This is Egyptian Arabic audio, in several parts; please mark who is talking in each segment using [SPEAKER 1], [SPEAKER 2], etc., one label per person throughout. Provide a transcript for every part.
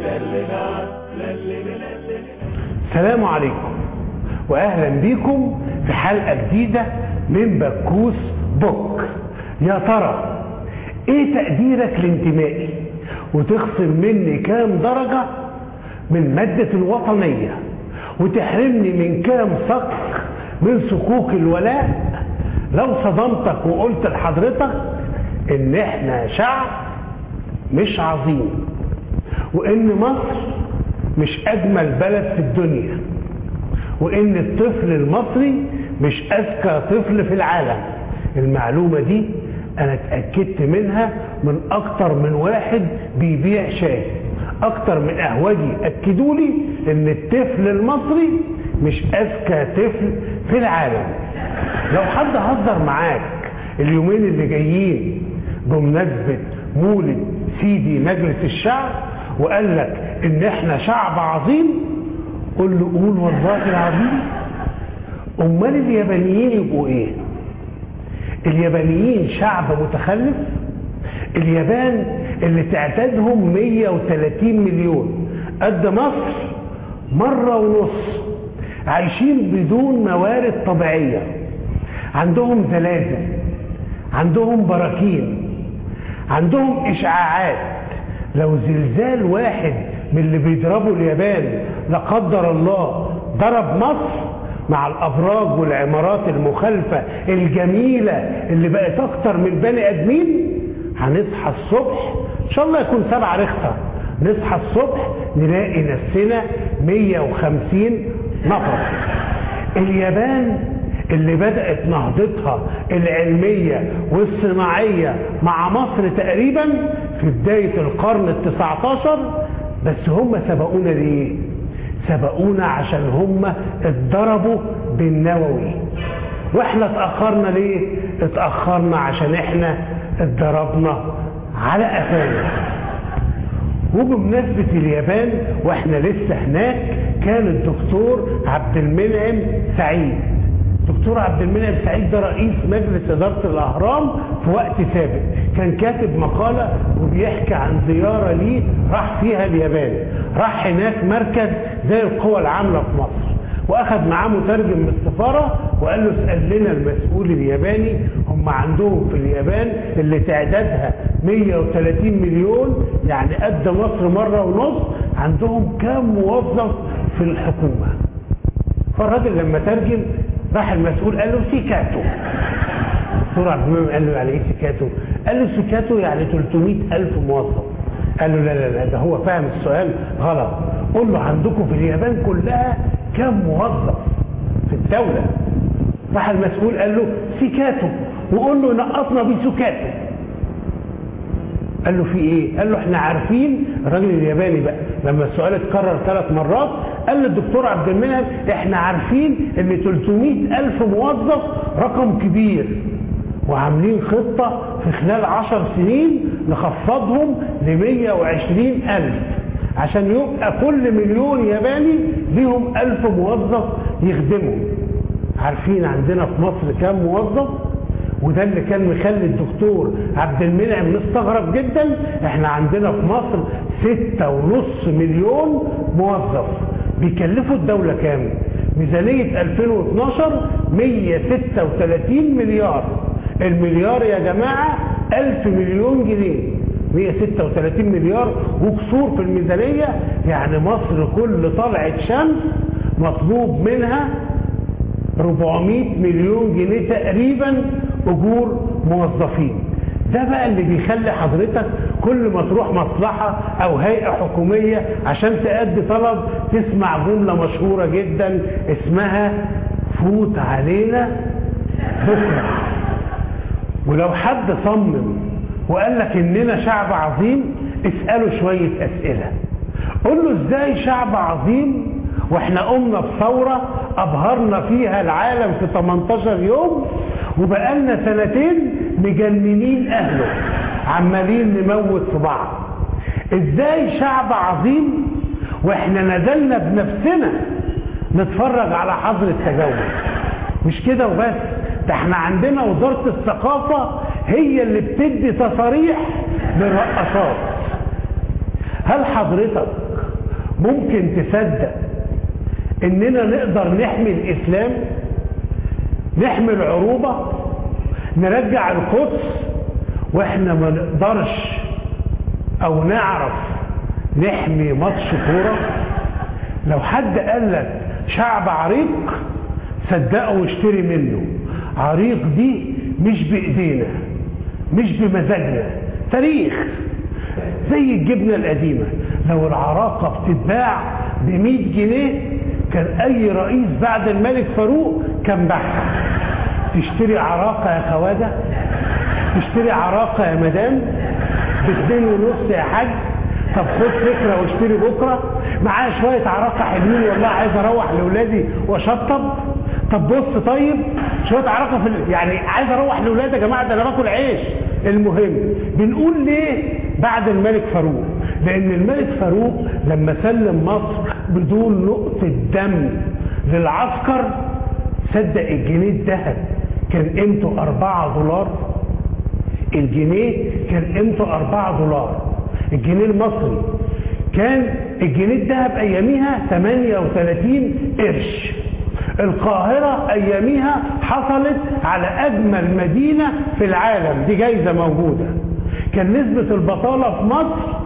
[SPEAKER 1] السلام عليكم واهلا بيكم في حلقه جديده من بكوس بوك يا ترى ايه تقديرك لانتمائي وتخصم مني كام درجه من ماده الوطنيه وتحرمني من كام صك من صكوك الولاء لو صدمتك وقلت لحضرتك ان احنا شعب مش عظيم وان مصر مش اجمل بلد في الدنيا وان الطفل المصري مش اذكى طفل في العالم المعلومه دي انا اتاكدت منها من اكتر من واحد بيبيع شاي اكتر من قهوجي اكدوا لي ان الطفل المصري مش اذكى طفل في العالم لو حد هزر معاك اليومين اللي جايين بمناسبه مولد سيدي مجلس الشعب وقال لك ان احنا شعب عظيم قل له قول والله العظيم امال اليابانيين يبقوا ايه اليابانيين شعب متخلف اليابان اللي تعدادهم 130 مليون قد مصر مرة ونص عايشين بدون موارد طبيعية عندهم زلازل عندهم براكين عندهم اشعاعات لو زلزال واحد من اللي بيضربوا اليابان لا قدر الله ضرب مصر مع الابراج والعمارات المخالفه الجميله اللي بقت اكتر من بني ادمين هنصحى الصبح ان شاء الله يكون سبعة رخصة نصحى الصبح نلاقي نفسنا 150 نفر اليابان اللي بدأت نهضتها العلمية والصناعية مع مصر تقريبا في بداية القرن التسعة عشر بس هم سبقونا ليه سبقونا عشان هم اتضربوا بالنووي واحنا اتأخرنا ليه اتأخرنا عشان احنا اتضربنا على قفانا وبمناسبة اليابان واحنا لسه هناك كان الدكتور عبد المنعم سعيد دكتور عبد المنعم سعيد ده رئيس مجلس إدارة الأهرام في وقت سابق كان كاتب مقالة وبيحكي عن زيارة ليه راح فيها اليابان راح هناك مركز زي القوى العاملة في مصر واخد معاه مترجم من السفاره وقال له اسال لنا المسؤول الياباني هم عندهم في اليابان اللي تعدادها 130 مليون يعني قد مصر مره ونص عندهم كام موظف في الحكومه فالراجل لما ترجم راح المسؤول قال له سيكاتو دكتور عبد المنعم قال له يعني ايه سيكاتو؟ قال له سيكاتو يعني 300 ألف موظف قال له لا لا لا ده هو فاهم السؤال غلط قول له عندكم في اليابان كلها كم موظف في الدولة راح المسؤول قال له سيكاتو وقول له نقصنا بسكاتو قال له في ايه قال له احنا عارفين الراجل الياباني بقى لما السؤال اتكرر ثلاث مرات قال للدكتور عبد المنعم احنا عارفين ان 300 الف موظف رقم كبير وعاملين خطة في خلال عشر سنين نخفضهم ل 120 ألف عشان يبقى كل مليون ياباني ليهم ألف موظف يخدمهم عارفين عندنا في مصر كام موظف وده اللي كان مخلي الدكتور عبد المنعم مستغرب جدا احنا عندنا في مصر ستة ونص مليون موظف بيكلفوا الدولة كام ميزانية 2012 136 مليار المليار يا جماعة 1000 مليون جنيه 136 مليار وكسور في الميزانية يعني مصر كل طلعة شمس مطلوب منها 400 مليون جنيه تقريبا أجور موظفين ده بقى اللي بيخلي حضرتك كل ما تروح مصلحة أو هيئة حكومية عشان تأدي طلب تسمع جملة مشهورة جدا اسمها فوت علينا بكرة ولو حد صمم وقال لك اننا شعب عظيم اسأله شوية اسئلة قول له ازاي شعب عظيم واحنا قمنا بثورة ابهرنا فيها العالم في 18 يوم وبقالنا سنتين مجننين اهله عمالين نموت في بعض ازاي شعب عظيم واحنا نزلنا بنفسنا نتفرج على حظر التجول مش كده وبس ده احنا عندنا وزارة الثقافة هي اللي بتدي تصاريح للرقصات هل حضرتك ممكن تصدق اننا نقدر نحمي الاسلام نحمي العروبة نرجع القدس واحنا ما نقدرش او نعرف نحمي ماتش كورة لو حد قال لك شعب عريق صدقه واشتري منه عريق دي مش بايدينا مش بمزاجنا تاريخ زي الجبنة القديمة لو العراقة بتتباع ب 100 جنيه كان اي رئيس بعد الملك فاروق كان باعها تشتري عراقة يا خواجة تشتري عراقة يا مدام باتنين ونص يا حاج طب خد فكرة واشتري بكرة معايا شوية عراقة حلوين والله عايز اروح لاولادي واشطب طب بص طيب شوية عراقة في ال... يعني عايز اروح لاولادي يا جماعة ده انا باكل عيش المهم بنقول ليه بعد الملك فاروق لان الملك فاروق لما سلم مصر بدون نقطة دم للعسكر صدق الجنيه الذهب كان قيمته 4 دولار الجنيه كان قيمته 4 دولار الجنيه المصري كان الجنيه الذهب اياميها 38 قرش القاهرة اياميها حصلت على اجمل مدينة في العالم دي جايزة موجودة كان نسبة البطالة في مصر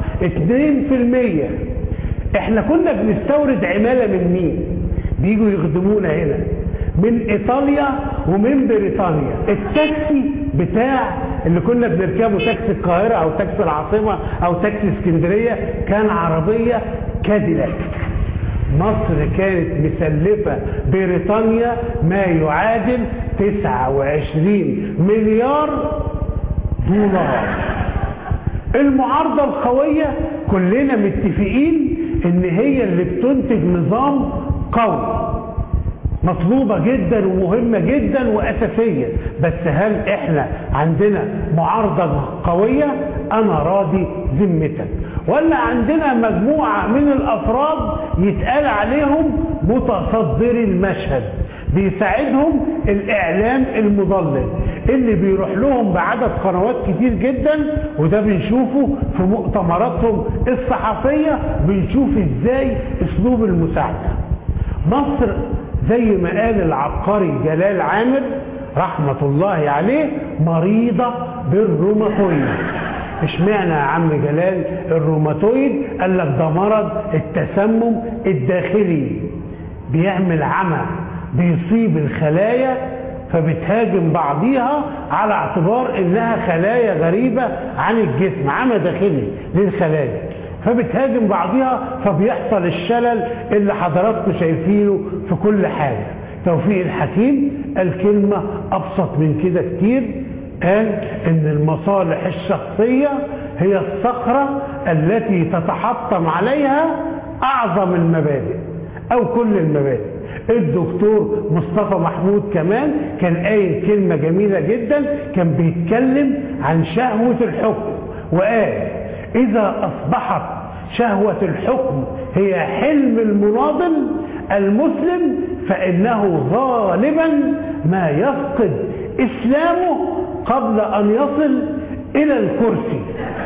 [SPEAKER 1] 2% احنا كنا بنستورد عمالة من مين بيجوا يخدمونا هنا من ايطاليا ومن بريطانيا التاكسي بتاع اللي كنا بنركبه تاكسي القاهرة او تاكسي العاصمة او تاكسي اسكندرية كان عربية كاديلاك مصر كانت مسلفة بريطانيا ما يعادل 29 مليار دولار المعارضة القوية كلنا متفقين ان هي اللي بتنتج نظام قوي مطلوبة جدا ومهمة جدا وأساسية بس هل احنا عندنا معارضة قوية أنا راضي ذمتك ولا عندنا مجموعة من الأفراد يتقال عليهم متصدري المشهد بيساعدهم الإعلام المضلل اللي بيروح لهم بعدد قنوات كتير جدا وده بنشوفه في مؤتمراتهم الصحفية بنشوف ازاي اسلوب المساعدة مصر زي ما قال العبقري جلال عامر رحمة الله عليه مريضة بالروماتويد اشمعنى يا عم جلال الروماتويد قال لك ده مرض التسمم الداخلي بيعمل عمى بيصيب الخلايا فبتهاجم بعضيها على اعتبار انها خلايا غريبة عن الجسم عمى داخلي للخلايا فبتهاجم بعضها فبيحصل الشلل اللي حضراتكم شايفينه في كل حاجة توفيق الحكيم قال كلمة أبسط من كده كتير قال إن المصالح الشخصية هي الصخرة التي تتحطم عليها أعظم المبادئ أو كل المبادئ الدكتور مصطفى محمود كمان كان قايل كلمة جميلة جدا كان بيتكلم عن شهوة الحكم وقال إذا أصبحت شهوة الحكم هي حلم المناضل المسلم فإنه غالبا ما يفقد إسلامه قبل أن يصل إلى الكرسي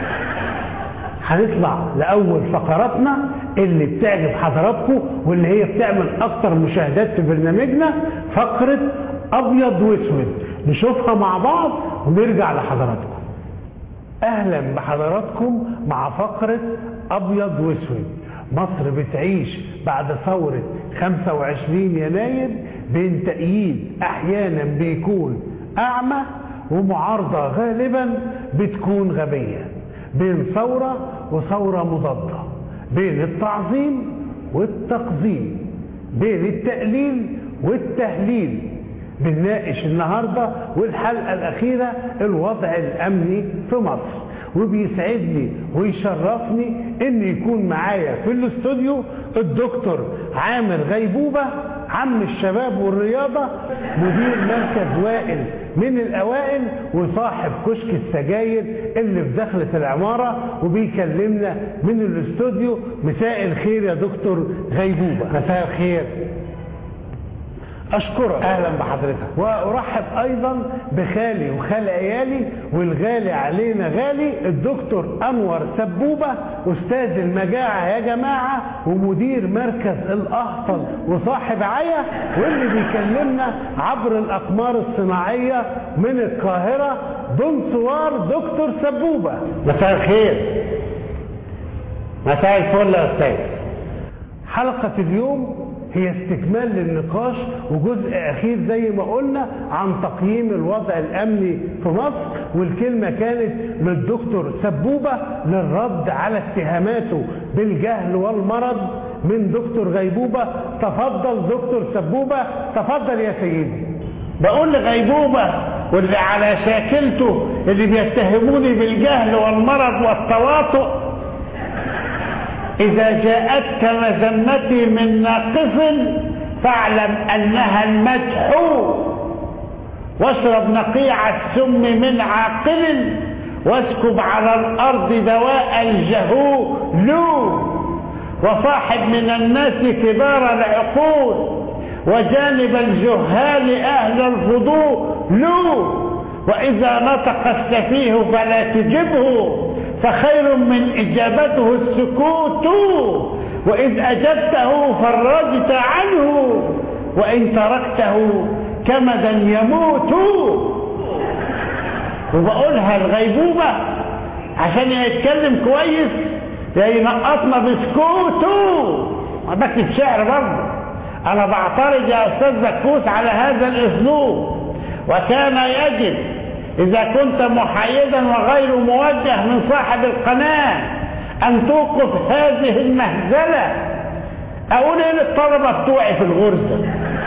[SPEAKER 1] هنطلع لأول فقراتنا اللي بتعجب حضراتكم واللي هي بتعمل أكتر مشاهدات في برنامجنا فقرة أبيض وأسود نشوفها مع بعض ونرجع لحضراتكم اهلا بحضراتكم مع فقرة ابيض واسود مصر بتعيش بعد ثورة 25 يناير بين تأييد احيانا بيكون اعمى ومعارضة غالبا بتكون غبية بين ثورة وثورة مضادة بين التعظيم والتقزيم بين التقليل والتهليل بنناقش النهاردة والحلقة الأخيرة الوضع الأمني في مصر وبيسعدني ويشرفني ان يكون معايا في الاستوديو الدكتور عامر غيبوبة عم الشباب والرياضة مدير مركز وائل من الأوائل وصاحب كشك السجاير اللي في دخلة العمارة وبيكلمنا من الاستوديو مساء الخير يا دكتور غيبوبة مساء الخير اشكرك
[SPEAKER 2] اهلا بحضرتك
[SPEAKER 1] وارحب ايضا بخالي وخال عيالي والغالي علينا غالي الدكتور انور سبوبه استاذ المجاعه يا جماعه ومدير مركز الاهطل وصاحب عيا واللي بيكلمنا عبر الاقمار الصناعيه من القاهره بنصوار دكتور سبوبه
[SPEAKER 2] مساء الخير مساء الفل يا استاذ
[SPEAKER 1] حلقة اليوم هي استكمال للنقاش وجزء أخير زي ما قلنا عن تقييم الوضع الأمني في مصر والكلمة كانت للدكتور سبوبة للرد على اتهاماته بالجهل والمرض من دكتور غيبوبة تفضل دكتور سبوبة تفضل يا سيدي
[SPEAKER 2] بقول لغيبوبة واللي على شاكلته اللي بيتهموني بالجهل والمرض والتواطؤ إذا جاءتك مذمتي من ناقص فاعلم أنها المدح واشرب نقيع السم من عاقل واسكب على الأرض دواء الجهول وصاحب من الناس كبار العقول وجانب الجهال أهل الفضول وإذا نطق السفيه فلا تجبه فخير من إجابته السكوت وإذ أجبته فرجت عنه وإن تركته كمدا يموت وبقولها الغيبوبة عشان يتكلم كويس يا ينقصنا بسكوته بكتب شعر برضه انا بعترض يا استاذ بكوس على هذا الاسلوب وكان يجب إذا كنت محايدا وغير موجه من صاحب القناة أن توقف هذه المهزلة أقول إيه للطلبة بتوعي في الغرزة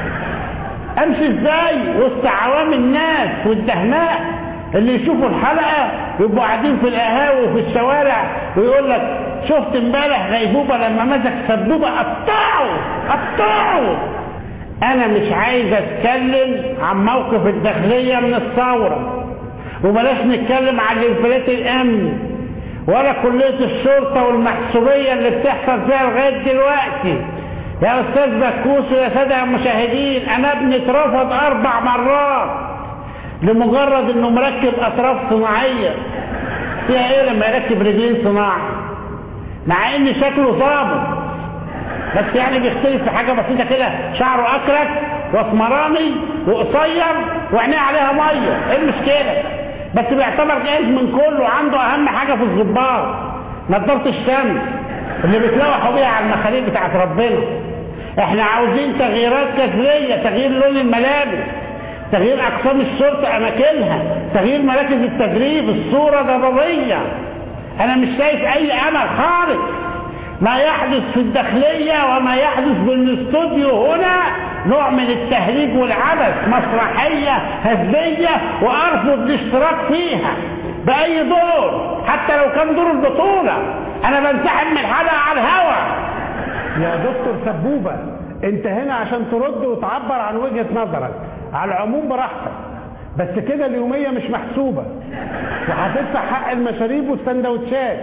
[SPEAKER 2] أمشي إزاي وسط عوام الناس والدهماء اللي يشوفوا الحلقة يبقوا قاعدين في القهاوي وفي الشوارع ويقول لك شفت امبارح غيبوبة لما مسك سبوبة قطعه قطعه أنا مش عايز أتكلم عن موقف الداخلية من الثورة وبلاش نتكلم عن الانفلات الامن ولا كلية الشرطة والمحسوبية اللي بتحصل فيها لغاية دلوقتي يا استاذ بكوس ويا سادة المشاهدين انا ابني اترفض اربع مرات لمجرد انه مركب اطراف صناعية فيها ايه لما يركب رجلين صناعي مع ان شكله ظابط بس يعني بيختلف في حاجة بسيطة كده شعره اكرك واسمراني وقصير وعينيه عليها ميه ايه المشكلة بس بيعتبر جاهز من كله عنده اهم حاجة في الظباط نظارة الشمس اللي بيتلوحوا بيها على المخاليق بتاعت ربنا احنا عاوزين تغييرات كثيرة تغيير لون الملابس تغيير اقسام الشرطة اماكنها تغيير مراكز التدريب الصورة ضرورية انا مش شايف اي امل خالص ما يحدث في الداخلية وما يحدث بالاستوديو هنا نوع من التهريج والعبث مسرحية هزلية وارفض الاشتراك فيها باي دور حتى لو كان دور البطولة انا بنسحب من الحلقة على الهوا
[SPEAKER 1] يا دكتور سبوبة انت هنا عشان ترد وتعبر عن وجهة نظرك على العموم براحتك بس كده اليومية مش محسوبة وهتدفع حق المشاريب والسندوتشات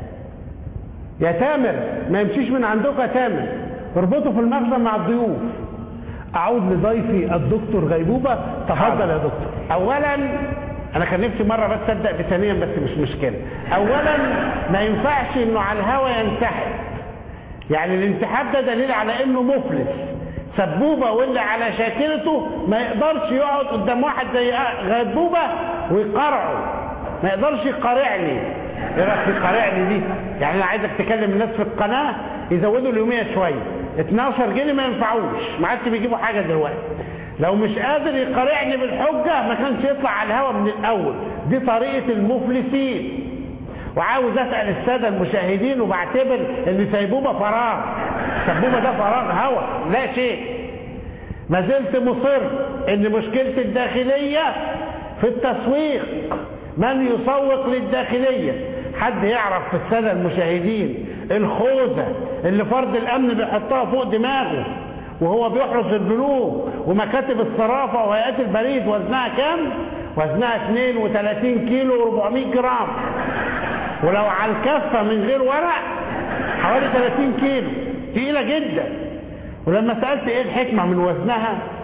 [SPEAKER 1] يا تامر ما يمشيش من عندكم يا تامر اربطه في المخزن مع الضيوف اعود لضيفي الدكتور غيبوبة تفضل يا دكتور
[SPEAKER 2] اولا انا كان نفسي مره بس ابدا بثانيا بس مش مشكله اولا ما ينفعش انه على الهوا ينسحب يعني الانسحاب ده دليل على انه مفلس سبوبه واللي على شاكلته ما يقدرش يقعد قدام واحد زي غيبوبه ويقرعه ما يقدرش يقارعني ايه رايك في قارعني دي يعني انا عايزك تكلم الناس في القناه يزودوا اليوميه شويه 12 جنيه ما ينفعوش ما عادش بيجيبوا حاجه دلوقتي لو مش قادر يقارعني بالحجة ما كانش يطلع على الهوا من الأول دي طريقة المفلسين وعاوز أسأل السادة المشاهدين وبعتبر ان سيبوبة فراغ سيبوبة ده فراغ هوا لا شيء ما زلت مصر ان مشكلة الداخلية في التسويق من يسوق للداخلية حد يعرف في السادة المشاهدين الخوذة اللي فرد الامن بيحطها فوق دماغه وهو بيحرس البنوك ومكاتب الصرافة وهيئات البريد وزنها كام؟ وزنها 32 كيلو و400 جرام ولو على الكفة من غير ورق حوالي 30 كيلو تقيلة جدا ولما سألت ايه الحكمة من وزنها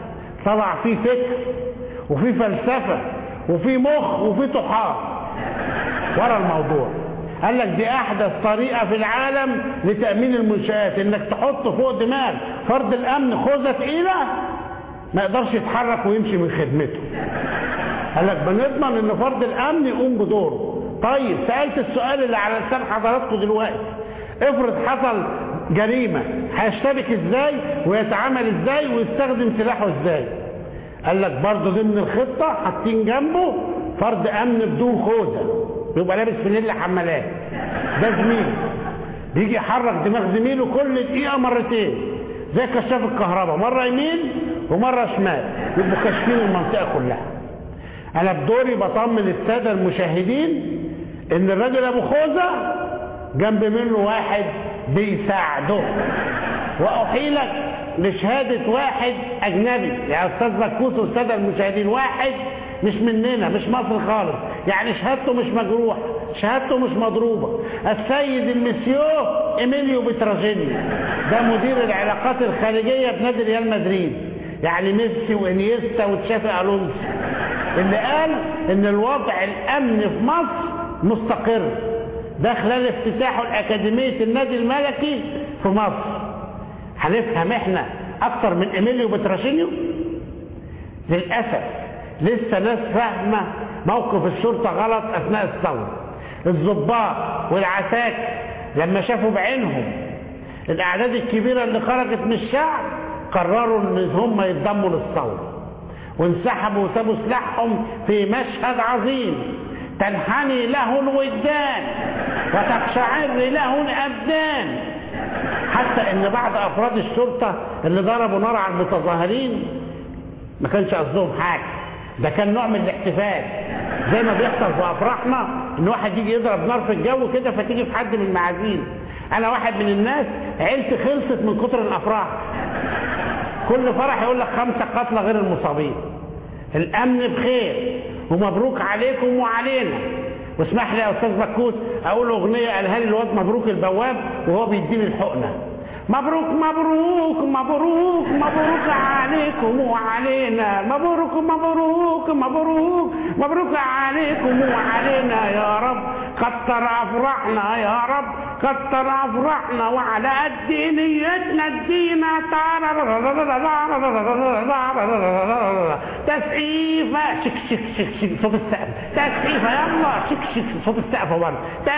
[SPEAKER 2] طلع فيه فكر وفي فلسفة وفي مخ وفي طحال ورا الموضوع قال لك دي احدث طريقه في العالم لتامين المنشات انك تحط فوق دماغ فرد الامن خوذه تقيله ما يقدرش يتحرك ويمشي من خدمته قال لك بنضمن ان فرد الامن يقوم بدوره طيب سالت السؤال اللي على لسان حضراتكم دلوقتي افرض حصل جريمه هيشتبك ازاي ويتعامل ازاي ويستخدم سلاحه ازاي قال لك برضه ضمن الخطه حاطين جنبه فرد امن بدون خوذه يبقى لابس فانيلا حمالات ده زميل بيجي يحرك دماغ زميله كل دقيقه مرتين زي كشاف الكهرباء مره يمين ومره شمال يبقوا كاشفين المنطقه كلها انا بدوري بطمن الساده المشاهدين ان الراجل ابو خوذه جنب منه واحد بيساعده واحيلك لشهاده واحد اجنبي يا استاذ بكوس والساده المشاهدين واحد مش مننا مش مصر خالص يعني شهادته مش مجروحه شهادته مش مضروبه السيد المسيو ايميليو بتراجيني ده مدير العلاقات الخارجيه بنادي ريال مدريد يعني ميسي وانيستا وتشافي الونسو اللي قال ان الوضع الامن في مصر مستقر ده خلال افتتاحه لاكاديميه النادي الملكي في مصر هنفهم احنا اكتر من ايميليو بتراشينيو للاسف لسه ناس فاهمه موقف الشرطه غلط اثناء الثوره الضباط والعساكر لما شافوا بعينهم الاعداد الكبيره اللي خرجت من الشعب قرروا ان هم يتضموا للثوره وانسحبوا وسابوا سلاحهم في مشهد عظيم تنحني له الودان وتقشعر له الابدان حتى ان بعض افراد الشرطه اللي ضربوا نار على المتظاهرين ما كانش قصدهم حاجه ده كان نوع من الاحتفال زي ما بيحصل في افراحنا ان واحد يجي يضرب نار في الجو كده فتيجي في حد من المعازيم انا واحد من الناس عيلتي خلصت من كتر الافراح كل فرح يقول لك خمسه قتلى غير المصابين الامن بخير ومبروك عليكم وعلينا واسمح لي يا استاذ بكوس اقول اغنيه قالها لي الواد مبروك البواب وهو بيديني الحقنه مبروك مبروك مبروك مبروك عليكم وعلينا مبروك مبروك مبروك مبروك عليكم وعلينا يا رب كتر افراحنا يا رب كتر افراحنا وعلى قد نيتنا ادينا تسقيفه شك شك شك شك صوت السقف تسقيفه يلا شك شك صوت السقف برضه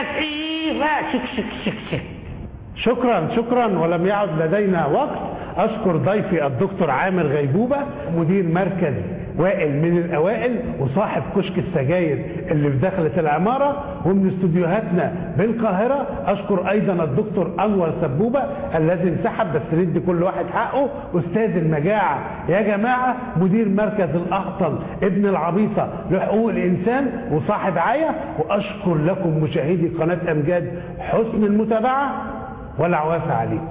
[SPEAKER 2] تسقيفه شك شك شك شك
[SPEAKER 1] شكرا شكرا ولم يعد لدينا وقت اشكر ضيفي الدكتور عامر غيبوبه مدير مركز وائل من الاوائل وصاحب كشك السجاير اللي في داخله العماره ومن استوديوهاتنا بالقاهره اشكر ايضا الدكتور انور سبوبه الذي انسحب بس ندي كل واحد حقه استاذ المجاعه يا جماعه مدير مركز الاقطن ابن العبيطه لحقوق الانسان وصاحب عايه واشكر لكم مشاهدي قناه امجاد حسن المتابعه والعوافة عليكم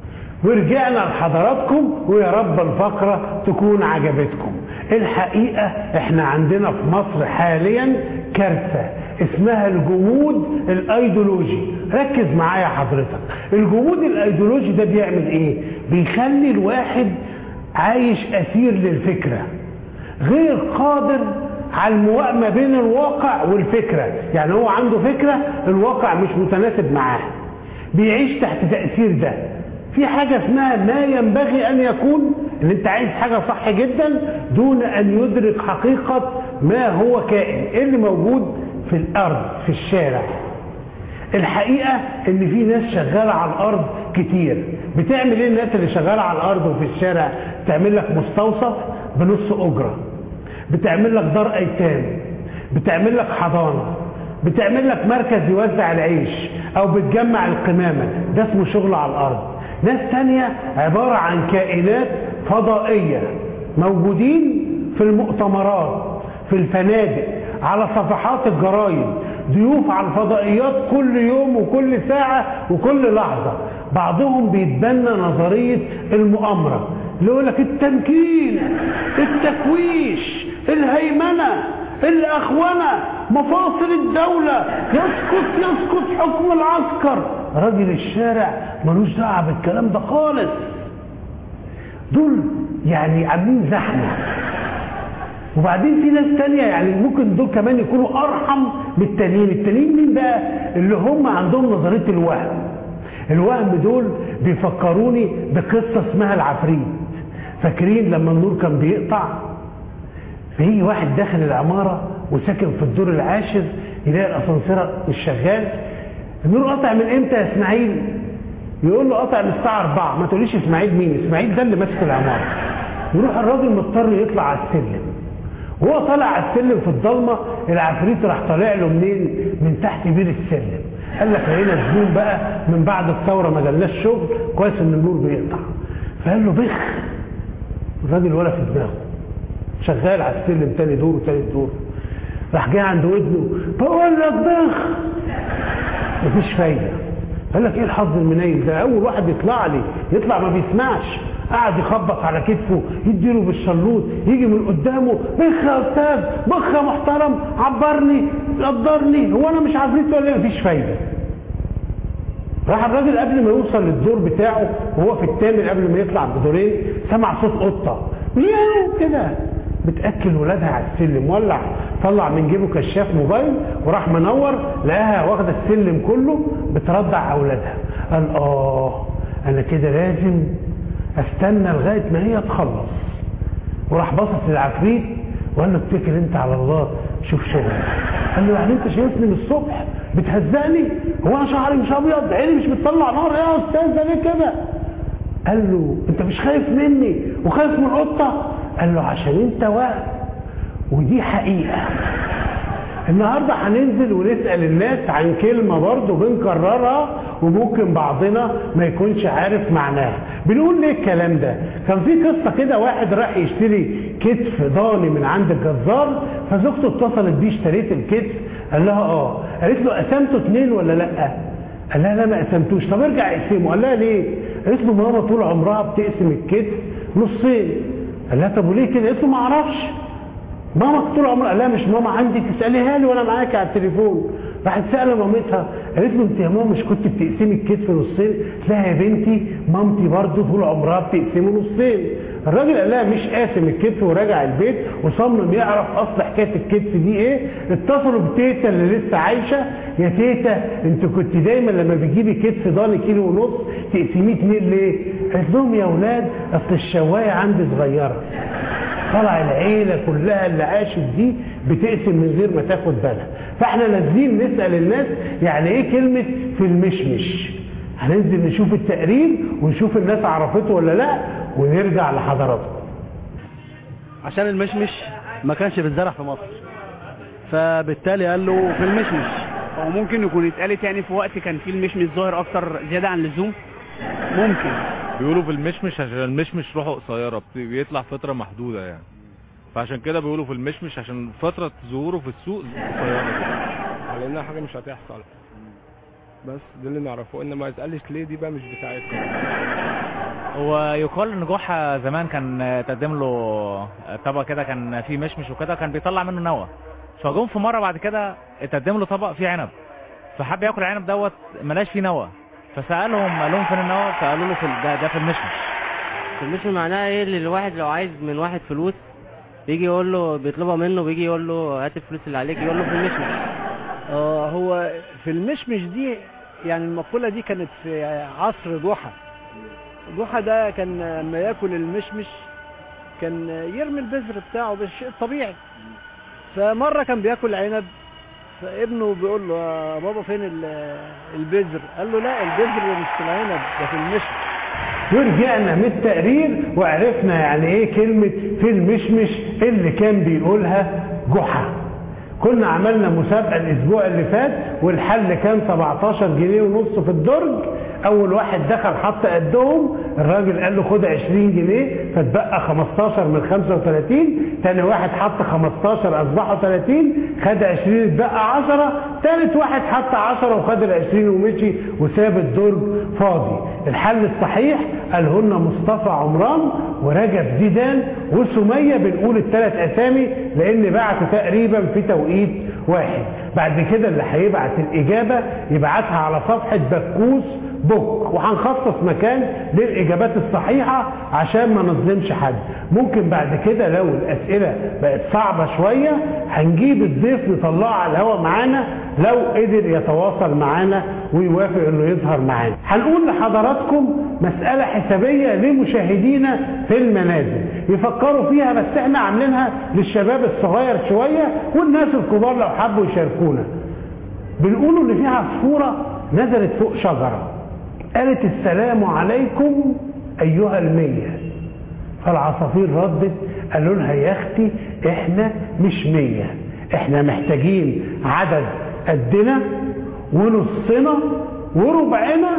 [SPEAKER 1] ورجعنا لحضراتكم ويا رب الفقرة تكون عجبتكم الحقيقة احنا عندنا في مصر حاليا كارثة اسمها الجمود الايديولوجي ركز معايا حضرتك الجمود الايديولوجي ده بيعمل ايه بيخلي الواحد عايش اسير للفكرة غير قادر على الموائمة بين الواقع والفكرة يعني هو عنده فكرة الواقع مش متناسب معاه بيعيش تحت تأثير ده في حاجة اسمها ما ينبغي أن يكون إن أنت عايز حاجة صح جدا دون أن يدرك حقيقة ما هو كائن إيه اللي موجود في الأرض في الشارع الحقيقة إن في ناس شغالة على الأرض كتير بتعمل إيه الناس اللي شغالة على الأرض وفي الشارع تعمل لك مستوصف بنص أجرة بتعمل لك دار أيتام بتعمل لك حضانة بتعمل لك مركز يوزع العيش او بتجمع القمامة ده اسمه شغل على الارض ناس تانية عبارة عن كائنات فضائية موجودين في المؤتمرات في الفنادق على صفحات الجرايد ضيوف على الفضائيات كل يوم وكل ساعة وكل لحظة بعضهم بيتبنى نظرية المؤامرة اللي يقول لك التمكين التكويش الهيمنة الأخونة مفاصل الدولة يسقط يسقط حكم العسكر راجل الشارع ملوش دعوه بالكلام ده خالص دول يعني عاملين زحمه وبعدين في ناس تانية يعني ممكن دول كمان يكونوا ارحم من التانيين التانيين مين بقى اللي هم عندهم نظريه الوهم الوهم دول بيفكروني بقصه اسمها العفريت فاكرين لما النور كان بيقطع فيجي واحد داخل العماره وساكن في الدور العاشر يلاقي الاسانسير مش شغال النور قطع من امتى يا اسماعيل يقول له قطع من الساعه 4 ما تقوليش اسماعيل مين اسماعيل ده اللي ماسك العماره يروح الراجل مضطر يطلع على السلم وهو طالع على السلم في الضلمه العفريت راح طالع له منين من تحت بير السلم قال لك لقينا الزبون بقى من بعد الثوره ما جالناش شغل كويس ان النور بيقطع فقال له بخ الراجل ولا في دماغه شغال على السلم تاني دور وتالت دور راح جاي عند ودنه بقول لك بخ مفيش فايده قال لك ايه الحظ المنيل ده اول واحد يطلع لي يطلع ما بيسمعش قعد يخبط على كتفه يديله بالشلوط يجي من قدامه بخ يا استاذ بخ يا محترم عبرني قدرني هو انا مش عفريت ولا ايه مفيش فايده راح الراجل قبل ما يوصل للدور بتاعه وهو في الثامن قبل ما يطلع بدورين سمع صوت قطه مياو كده بتاكل ولادها على السلم ولع طلع من جيبه كشاف موبايل وراح منور لقاها واخده السلم كله بترضع اولادها قال اه انا كده لازم استنى لغايه ما هي تخلص وراح باصص للعفريت وقال له اتكل انت على الله شوف شغلك قال له يعني انت شايفني من الصبح بتهزقني هو انا شعري مش ابيض عيني مش بتطلع نار ايه يا استاذ ده ليه كده قال له انت مش خايف مني وخايف من القطه قال له عشان انت واقف ودي حقيقه النهارده هننزل ونسال الناس عن كلمه برضه بنكررها وممكن بعضنا ما يكونش عارف معناها بنقول ليه الكلام ده كان في قصه كده واحد راح يشتري كتف ضاني من عند الجزار فزوجته اتصلت بيه اشتريت الكتف قال لها اه قالت له قسمته اتنين ولا لا قال لها لا ما قسمتوش طب ارجع اقسمه قال لها ليه قالت له ماما طول عمرها بتقسم الكتف نصين قال لها طب وليه كده قالت له ما اعرفش ماما طول عمرها لا مش ماما عندي تساليها لي وانا معاك على التليفون راحت سأله مامتها قالت له انت يا ماما مش كنت بتقسمي الكتف نصين قالت لها يا بنتي مامتي برضه طول عمرها بتقسمه نصين الراجل قال لها مش قاسم الكتف وراجع البيت وصمم يعرف اصل حكايه الكتف دي ايه اتصلوا بتيتا اللي لسه عايشه يا تيتا انت كنت دايما لما بتجيبي كتف ضاني كيلو ونص تقسميه اتنين ليه؟ قالت لهم يا اولاد اصل الشوايه عندي صغيره طلع العيله كلها اللي عاشت دي بتقسم من غير ما تاخد بالها فاحنا نازلين نسال الناس يعني ايه كلمه في المشمش هننزل نشوف التقرير ونشوف الناس عرفته ولا لا ونرجع لحضراتكم
[SPEAKER 3] عشان المشمش ما كانش بيتزرع في مصر فبالتالي قال له في المشمش
[SPEAKER 4] هو ممكن يكون اتقالت يعني في وقت كان فيه المشمش ظاهر اكتر زياده عن اللزوم ممكن
[SPEAKER 5] بيقولوا في المشمش عشان المشمش روحه قصيره بت- بيطلع فتره محدوده يعني فعشان كده بيقولوا في المشمش عشان فتره ظهوره في السوق قصيره
[SPEAKER 6] على انها حاجه مش هتحصل بس ده اللي نعرفه انما ما يتقالش ليه دي بقى مش بتاعتنا
[SPEAKER 7] هو يقال ان جحا زمان كان تقدم له طبق كده كان فيه مشمش وكده كان بيطلع منه نوى فجم في مره بعد كده اتقدم له طبق فيه عنب فحب ياكل العنب دوت ملاش فيه نوى فسالهم قال لهم فين النوى فقالوا له في ال- ده, ده في المشمش
[SPEAKER 8] مش معناها ايه اللي الواحد لو عايز من واحد فلوس بيجي يقول له بيطلبها منه بيجي يقول له هات الفلوس اللي عليك يقول له في المشمش
[SPEAKER 9] آه هو في المشمش دي يعني المقولة دي كانت في عصر جحا جحا ده كان لما ياكل المشمش كان يرمي البذر بتاعه بالشيء الطبيعي فمرة كان بياكل عنب فابنه بيقول له يا بابا فين ال- البذر قال له لا البذر مش في العنب ده في المشمش
[SPEAKER 1] ورجعنا من التقرير وعرفنا يعني ايه كلمة في المشمش اللي كان بيقولها جحا كنا عملنا مسابقة الأسبوع اللي فات والحل كان 17 جنيه ونص في الدرج أول واحد دخل حط قدهم الراجل قال له خد 20 جنيه فاتبقى 15 من 35 تاني واحد حط 15 أصبحوا 30 خد 20 اتبقى 10 تالت واحد حط 10 وخد ال 20 ومشي وساب الدرج فاضي الحل الصحيح قاله لنا مصطفى عمران ورجب زيدان وسميه بنقول الثلاث اسامي لان بعتوا تقريبا في توقيت واحد بعد كده اللي هيبعت الاجابه يبعتها على صفحه بكوس بوك وهنخصص مكان للاجابات الصحيحه عشان ما نظلمش حد ممكن بعد كده لو الاسئله بقت صعبه شويه هنجيب الضيف نطلعه على الهواء معانا لو قدر يتواصل معانا ويوافق انه يظهر معانا هنقول لحضراتكم مساله حسابيه لمشاهدينا في المنازل يفكروا فيها بس احنا عاملينها للشباب الصغير شويه والناس الكبار لو حبوا يشاركونا بنقولوا ان في عصفوره نزلت فوق شجره قالت السلام عليكم ايها المية فالعصافير ردت قالوا لها يا اختي احنا مش مية احنا محتاجين عدد قدنا ونصنا وربعنا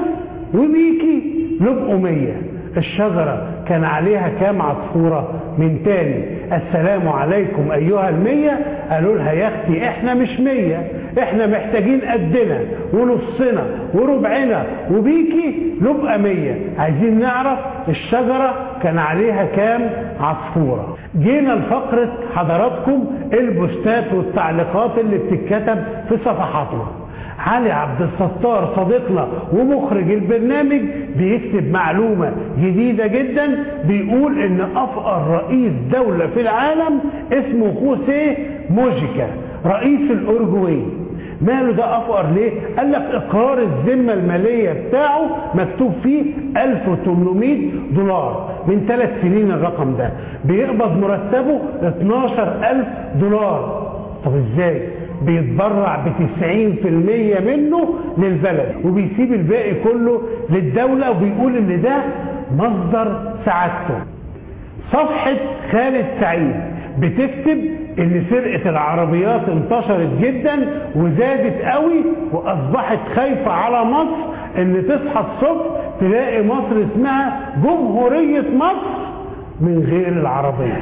[SPEAKER 1] وبيكي نبقوا مية الشجرة كان عليها كام عصفورة من تاني السلام عليكم أيها المية قالوا لها يا أختي إحنا مش مية إحنا محتاجين قدنا ونصنا وربعنا وبيكي نبقى مية عايزين نعرف الشجرة كان عليها كام عصفورة جينا لفقرة حضراتكم البوستات والتعليقات اللي بتتكتب في صفحاتنا علي عبد الستار صديقنا ومخرج البرنامج بيكتب معلومة جديدة جدا بيقول ان افقر رئيس دولة في العالم اسمه خوسيه موجيكا رئيس الاورجواي ماله ده افقر ليه قال لك اقرار الذمة المالية بتاعه مكتوب فيه 1800 دولار من ثلاث سنين الرقم ده بيقبض مرتبه 12000 دولار طب ازاي بيتبرع ب 90% منه للبلد وبيسيب الباقي كله للدولة وبيقول ان ده مصدر سعادته صفحة خالد سعيد بتكتب ان سرقة العربيات انتشرت جدا وزادت قوي واصبحت خايفة على مصر ان تصحى الصبح تلاقي مصر اسمها جمهورية مصر من غير العربية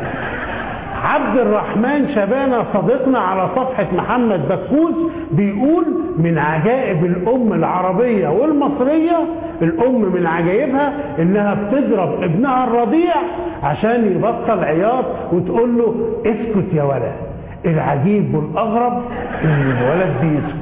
[SPEAKER 1] عبد الرحمن شبانة صديقنا على صفحة محمد بكوس بيقول من عجائب الأم العربية والمصرية الأم من عجائبها إنها بتضرب ابنها الرضيع عشان يبطل عياط وتقول له اسكت يا ولد العجيب والأغرب إن الولد بيسكت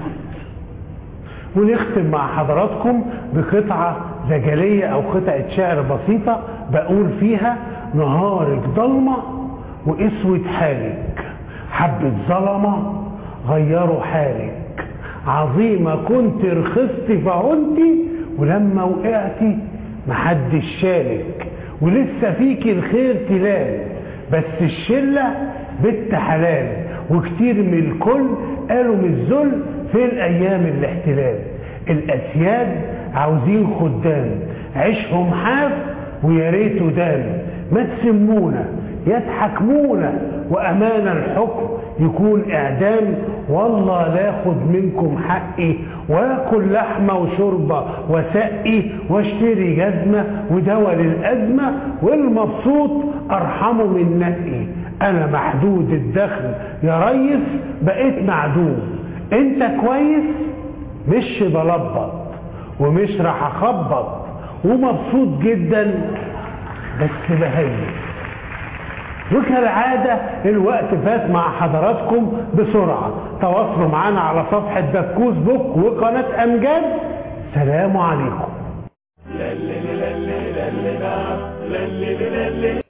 [SPEAKER 1] ونختم مع حضراتكم بقطعة زجلية أو قطعة شعر بسيطة بقول فيها نهارك ضلمة واسود حالك حبة ظلمة غيروا حالك عظيمة كنت رخصت فهنتي ولما وقعتي محدش شالك ولسه فيكي الخير تلال بس الشلة بنت حلال وكتير من الكل قالوا من الذل في الايام الاحتلال الاسياد عاوزين خدام عيشهم حاف ويا ريته دام ما تسمونا يتحكمونا وأمان الحكم يكون إعدام والله لا أخد منكم حقي وآكل لحمة وشوربة وسقي واشتري جزمة ودواء للأزمة والمبسوط أرحمه من نقي أنا محدود الدخل يا ريس بقيت معدوم أنت كويس مش بلبط ومش راح أخبط ومبسوط جدا بس بهيس وكالعادة الوقت فات مع حضراتكم بسرعة تواصلوا معنا على صفحة بكوس بوك وقناة أمجاد سلام عليكم